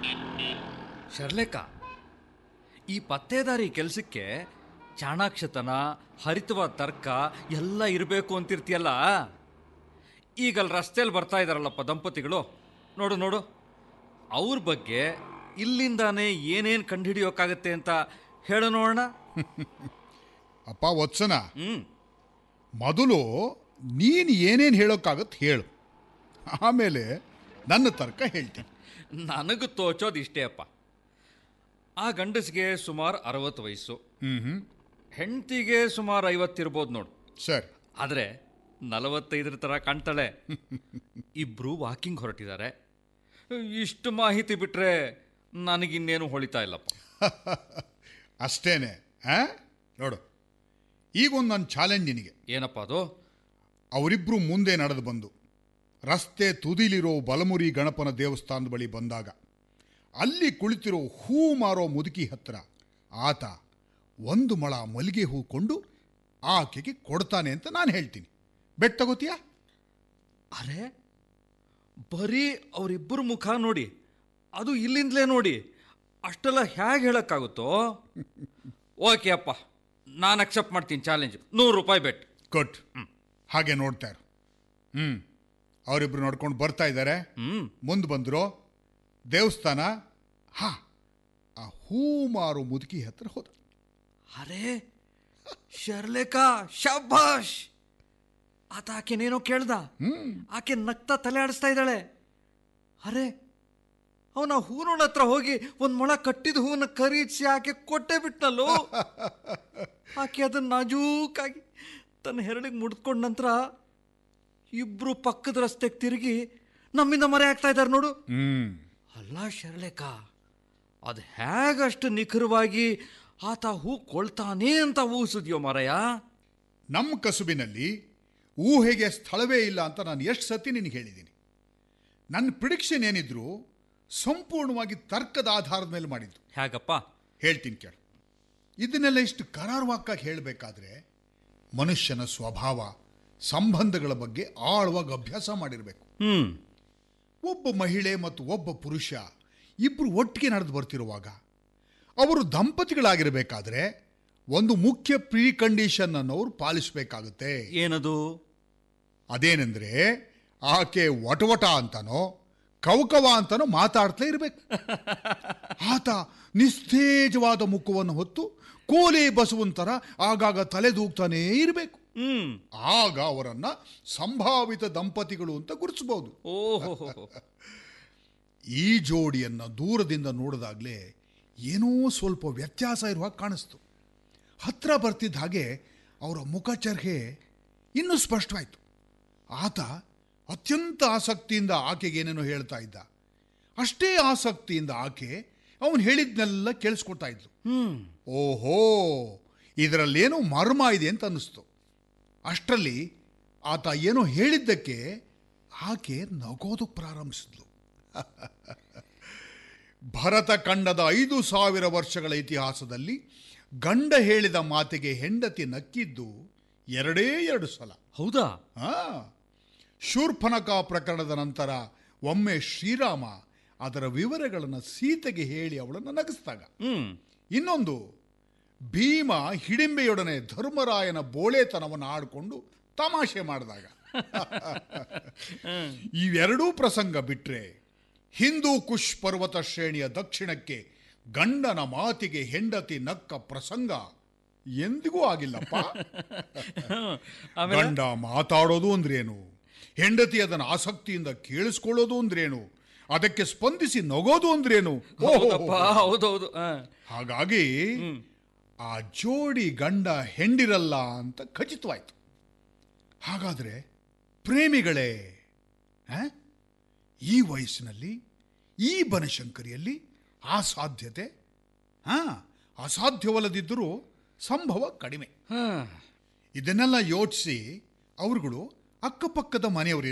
ಶರ್ಲೇಕ ಈ ಪತ್ತೇದಾರಿ ಕೆಲಸಕ್ಕೆ ಚಾಣಾಕ್ಷತನ ಹರಿತವಾದ ತರ್ಕ ಎಲ್ಲ ಇರಬೇಕು ಅಂತಿರ್ತೀಯಲ್ಲ ಈಗ ಅಲ್ಲಿ ರಸ್ತೆಯಲ್ಲಿ ಬರ್ತಾ ಇದ್ದಾರಲ್ಲಪ್ಪ ದಂಪತಿಗಳು ನೋಡು ನೋಡು ಅವ್ರ ಬಗ್ಗೆ ಇಲ್ಲಿಂದಾನೇ ಏನೇನು ಕಂಡುಹಿಡಿಯೋಕ್ಕಾಗತ್ತೆ ಅಂತ ಹೇಳು ನೋಡೋಣ ಅಪ್ಪ ವತ್ಸನ ಹ್ಞೂ ಮೊದಲು ನೀನು ಏನೇನು ಹೇಳೋಕ್ಕಾಗತ್ತೆ ಹೇಳು ಆಮೇಲೆ ನನ್ನ ತರ್ಕ ಹೇಳ್ತೀನಿ ನನಗೆ ತೋಚೋದು ಇಷ್ಟೇ ಅಪ್ಪ ಆ ಗಂಡಸಿಗೆ ಸುಮಾರು ಅರವತ್ತು ವಯಸ್ಸು ಹ್ಞೂ ಹ್ಞೂ ಹೆಂಡತಿಗೆ ಸುಮಾರು ಐವತ್ತಿರ್ಬೋದು ನೋಡು ಸರಿ ಆದರೆ ನಲವತ್ತೈದರ ಥರ ಕಾಣ್ತಾಳೆ ಇಬ್ರು ವಾಕಿಂಗ್ ಹೊರಟಿದ್ದಾರೆ ಇಷ್ಟು ಮಾಹಿತಿ ಬಿಟ್ರೆ ನನಗಿನ್ನೇನು ಹೊಳಿತಾ ಇಲ್ಲಪ್ಪ ಅಷ್ಟೇನೆ ಆ ನೋಡು ಈಗೊಂದು ನನ್ನ ಚಾಲೆಂಜ್ ನಿನಗೆ ಏನಪ್ಪ ಅದು ಅವರಿಬ್ಬರು ಮುಂದೆ ನಡೆದು ಬಂದು ರಸ್ತೆ ತುದಿಲಿರೋ ಬಲಮುರಿ ಗಣಪನ ದೇವಸ್ಥಾನದ ಬಳಿ ಬಂದಾಗ ಅಲ್ಲಿ ಕುಳಿತಿರೋ ಹೂ ಮಾರೋ ಮುದುಕಿ ಹತ್ರ ಆತ ಒಂದು ಮೊಳ ಮಲ್ಲಿಗೆ ಹೂ ಕೊಂಡು ಆಕೆಗೆ ಕೊಡ್ತಾನೆ ಅಂತ ನಾನು ಹೇಳ್ತೀನಿ ಬೆಟ್ ತಗೋತೀಯಾ ಅರೆ ಬರೀ ಅವರಿಬ್ಬರ ಮುಖ ನೋಡಿ ಅದು ಇಲ್ಲಿಂದಲೇ ನೋಡಿ ಅಷ್ಟೆಲ್ಲ ಹೇಗೆ ಹೇಳೋಕ್ಕಾಗುತ್ತೋ ಓಕೆ ಅಪ್ಪ ನಾನು ಅಕ್ಸೆಪ್ಟ್ ಮಾಡ್ತೀನಿ ಚಾಲೆಂಜ್ ನೂರು ರೂಪಾಯಿ ಬೆಟ್ ಗುಡ್ ಹಾಗೆ ನೋಡ್ತಾ ಇರು ಹ್ಞೂ ಅವರಿಬ್ರು ನೋಡ್ಕೊಂಡು ಬರ್ತಾ ಇದ್ದಾರೆ ಹ್ಞೂ ಮುಂದೆ ಬಂದರು ದೇವಸ್ಥಾನ ಹಾ ಆ ಹೂ ಮಾರೋ ಮುದುಕಿ ಹತ್ರ ಹೋದ ಅರೆ ಶರ್ಲೇಕಾ ಶಬಾಷ್ ಆತ ಆಕೆನೇನೋ ಕೇಳ್ದ ಆಕೆ ನಗ್ತಾ ತಲೆ ಆಡಿಸ್ತಾ ಇದ್ದಾಳೆ ಅರೆ ಅವನ ಹೂನೋಳ ಹತ್ರ ಹೋಗಿ ಒಂದ್ ಮೊಳ ಕಟ್ಟಿದ ಹೂವನ್ನ ಖರೀದಿಸಿ ಆಕೆ ಕೊಟ್ಟೆ ಬಿಟ್ನಲ್ಲೋ ಆಕೆ ಅದನ್ನ ನಾಜೂಕಾಗಿ ತನ್ನ ಹೆರಳಿಗೆ ಮುಡ್ಕೊಂಡ ನಂತರ ಇಬ್ರು ಪಕ್ಕದ ರಸ್ತೆಗೆ ತಿರುಗಿ ನಮ್ಮಿಂದ ಮರೆ ಆಗ್ತಾ ಇದ್ದಾರೆ ನೋಡು ಹ್ಮ್ ಅಲ್ಲ ಶರ್ಲೇಕ ಅದು ಹೇಗಷ್ಟು ನಿಖರವಾಗಿ ಆತ ಹೂ ಕೊಳ್ತಾನೆ ಅಂತ ಊಹಿಸಿದ್ಯೋ ಮಾರಯ್ಯ ನಮ್ಮ ಕಸುಬಿನಲ್ಲಿ ಊಹೆಗೆ ಸ್ಥಳವೇ ಇಲ್ಲ ಅಂತ ನಾನು ಎಷ್ಟು ಸತಿ ನಿನಗೆ ಹೇಳಿದ್ದೀನಿ ನನ್ನ ಪ್ರಿಡಿಕ್ಷನ್ ಏನಿದ್ರು ಸಂಪೂರ್ಣವಾಗಿ ತರ್ಕದ ಆಧಾರದ ಮೇಲೆ ಮಾಡಿದ್ದು ಹೇಗಪ್ಪ ಹೇಳ್ತೀನಿ ಕೇಳು ಇದನ್ನೆಲ್ಲ ಇಷ್ಟು ಕರಾರುವಾಕ್ಕಾಗಿ ಹೇಳಬೇಕಾದ್ರೆ ಮನುಷ್ಯನ ಸ್ವಭಾವ ಸಂಬಂಧಗಳ ಬಗ್ಗೆ ಆಳವಾಗಿ ಅಭ್ಯಾಸ ಮಾಡಿರಬೇಕು ಹ್ಮ್ ಒಬ್ಬ ಮಹಿಳೆ ಮತ್ತು ಒಬ್ಬ ಪುರುಷ ಇಬ್ಬರು ಒಟ್ಟಿಗೆ ನಡೆದು ಬರ್ತಿರುವಾಗ ಅವರು ದಂಪತಿಗಳಾಗಿರಬೇಕಾದ್ರೆ ಒಂದು ಮುಖ್ಯ ಪ್ರೀ ಕಂಡೀಷನ್ ಅನ್ನೋರು ಪಾಲಿಸಬೇಕಾಗುತ್ತೆ ಏನದು ಅದೇನೆಂದ್ರೆ ಆಕೆ ವಟವಟ ಅಂತಾನೋ ಕವಕವ ಅಂತಾನೋ ಮಾತಾಡ್ತಲೇ ಇರಬೇಕು ಆತ ನಿಸ್ತೇಜವಾದ ಮುಖವನ್ನು ಹೊತ್ತು ಕೋಲೆ ಬಸವನ್ ಥರ ಆಗಾಗ ತಲೆದೂಗ್ತಾನೇ ಇರಬೇಕು ಹ್ಮ್ ಆಗ ಅವರನ್ನ ಸಂಭಾವಿತ ದಂಪತಿಗಳು ಅಂತ ಗುರುತಿಸಬಹುದು ಓಹೋ ಈ ಜೋಡಿಯನ್ನ ದೂರದಿಂದ ನೋಡಿದಾಗಲೇ ಏನೋ ಸ್ವಲ್ಪ ವ್ಯತ್ಯಾಸ ಇರುವ ಹಾಗೆ ಕಾಣಿಸ್ತು ಹತ್ರ ಬರ್ತಿದ್ದ ಹಾಗೆ ಅವರ ಮುಖಚರ್ಹೆ ಇನ್ನೂ ಸ್ಪಷ್ಟವಾಯಿತು ಆತ ಅತ್ಯಂತ ಆಸಕ್ತಿಯಿಂದ ಆಕೆಗೆ ಏನೇನೋ ಹೇಳ್ತಾ ಇದ್ದ ಅಷ್ಟೇ ಆಸಕ್ತಿಯಿಂದ ಆಕೆ ಅವನು ಹೇಳಿದ್ನೆಲ್ಲ ಕೇಳಿಸ್ಕೊಳ್ತಾ ಇದ್ಲು ಹ್ಮ್ ಓಹೋ ಇದರಲ್ಲೇನೋ ಮರ್ಮ ಇದೆ ಅಂತ ಅನ್ನಿಸ್ತು ಅಷ್ಟರಲ್ಲಿ ಆತ ಏನೋ ಹೇಳಿದ್ದಕ್ಕೆ ಆಕೆ ನಗೋದು ಪ್ರಾರಂಭಿಸಿದ್ಲು ಭರತ ಖಂಡದ ಐದು ಸಾವಿರ ವರ್ಷಗಳ ಇತಿಹಾಸದಲ್ಲಿ ಗಂಡ ಹೇಳಿದ ಮಾತಿಗೆ ಹೆಂಡತಿ ನಕ್ಕಿದ್ದು ಎರಡೇ ಎರಡು ಸಲ ಹೌದಾ ಆ ಶೂರ್ಪನಕ ಪ್ರಕರಣದ ನಂತರ ಒಮ್ಮೆ ಶ್ರೀರಾಮ ಅದರ ವಿವರಗಳನ್ನು ಸೀತೆಗೆ ಹೇಳಿ ಅವಳನ್ನು ನಗಿಸಿದಾಗ ಹ್ಮ್ ಇನ್ನೊಂದು ಭೀಮ ಹಿಡಿಂಬೆಯೊಡನೆ ಧರ್ಮರಾಯನ ಬೋಳೆತನವನ್ನು ಆಡಿಕೊಂಡು ತಮಾಷೆ ಮಾಡಿದಾಗ ಇವೆರಡೂ ಪ್ರಸಂಗ ಬಿಟ್ರೆ ಹಿಂದೂ ಕುಶ್ ಪರ್ವತ ಶ್ರೇಣಿಯ ದಕ್ಷಿಣಕ್ಕೆ ಗಂಡನ ಮಾತಿಗೆ ಹೆಂಡತಿ ನಕ್ಕ ಪ್ರಸಂಗ ಎಂದಿಗೂ ಆಗಿಲ್ಲಪ್ಪ ಆಮೇಲೆ ಗಂಡ ಮಾತಾಡೋದು ಅಂದ್ರೇನು ಹೆಂಡತಿ ಅದನ್ನು ಆಸಕ್ತಿಯಿಂದ ಕೇಳಿಸ್ಕೊಳ್ಳೋದು ಅಂದ್ರೇನು ಅದಕ್ಕೆ ಸ್ಪಂದಿಸಿ ನಗೋದು ಅಂದ್ರೇನು ಓಹೋ ಹೌದಪ್ಪ ಹೌದೌದು ಆ. ಹಾಗಾಗಿ ಆ ಜೋಡಿ ಗಂಡ ಹೆಂಡಿರಲ್ಲ ಅಂತ ಖಚಿತವಾಯ್ತು ಹಾಗಾದ್ರೆ ಪ್ರೇಮಿಗಳೇ ಆ? ಈ ವಯಸ್ಸಿನಲ್ಲಿ ಈ ಬನಶಂಕರಿಯಲ್ಲಿ ಆ ಸಾಧ್ಯತೆ ಹಾ ಅಸಾಧ್ಯವಲ್ಲದಿದ್ದರೂ ಸಂಭವ ಕಡಿಮೆ ಹಾ. ಇದನ್ನೆಲ್ಲ ಯೋಚಿಸಿ ಅವರುಗಳು ಅಕ್ಕಪಕ್ಕದ ಮನೆಯವರು